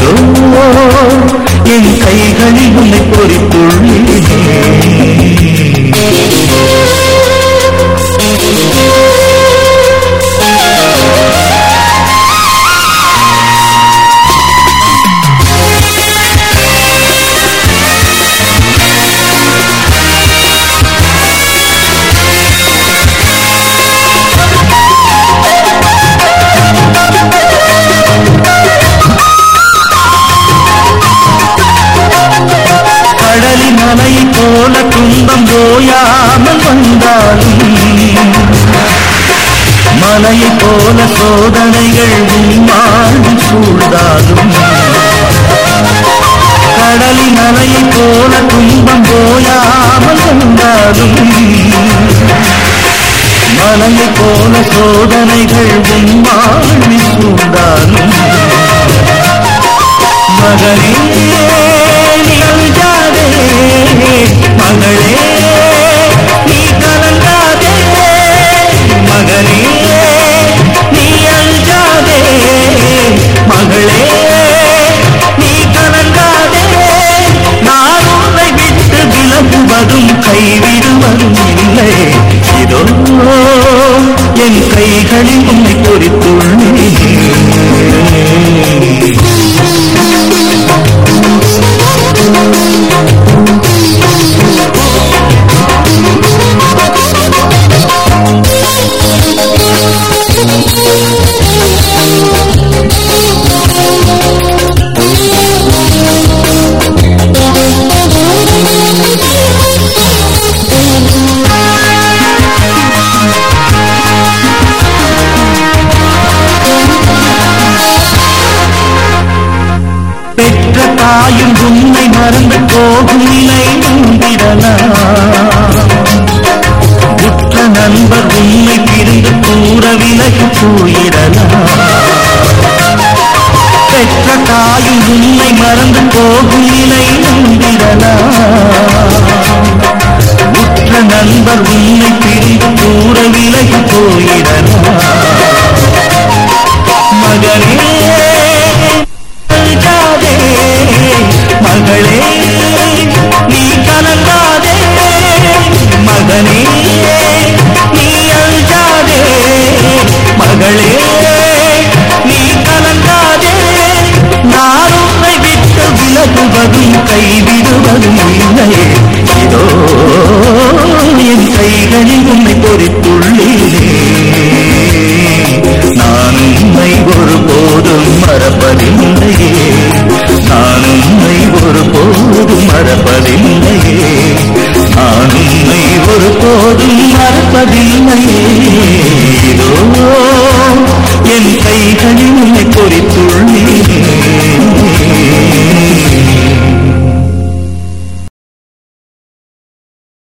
இதோ என் கைகளில் உன்னை பொறித்துள்ளேன் கடலின் மலையை போல துன்பம் ஓயாமல் வந்தாலும் மலையை போல சோதனைகள் உன்மாடும் சூழ்ந்தாலும் கடலின் மலையை போல துன்பம் ஓயாமல் வந்தாலும் மலையை போல சோதனைகள் உன்மாடும் சூழ்ந்தாலும் மகனே நீ அழுகாதே மகளே நீ கலங்காதே மகனே நீ அழுகாதே மகளே நீ கலங்காதே நான் உன்னை விட்டு விலகுவதும் கைவிடுவதும் இல்லை இதோ என் கைகளில் உன்னை பொறித்துள்ளேன் பெற்ற தாயும் உன்னை மறந்து போகும் நிலை வந்திடலாம் உற்ற நண்பர் உன்னை பிரிந்து கூற விலகி போயிடலாம் பெற்ற தாயும் உன்னை மறந்து போகும் நிலை வந்திடலாம் உற்ற நண்பர் உன்னை பிரிந்து கூற விலகி போயிடலாம் மகனே அழுகாதே மகளே நீ கலங்காதே மகனே நீ அழுகாதே மகளே நீ கலங்காதே நான் உன்னை விட்டு விலகுவதும் கைவிடுவதும் இல்லை இதோ என் கைகளில் உன்னை பொறித்துள்ளேனே நான் உன்னை ஒருபோதும் மறப்பதில்லையே நான் உன்னை ஒருபோதும் மறப்பதில்லையே நான் உன்னை ஒருபோதும் மறப்பதில்லையே இதோ என் கைகளில் உன்னை பொறித்துள்ளேன்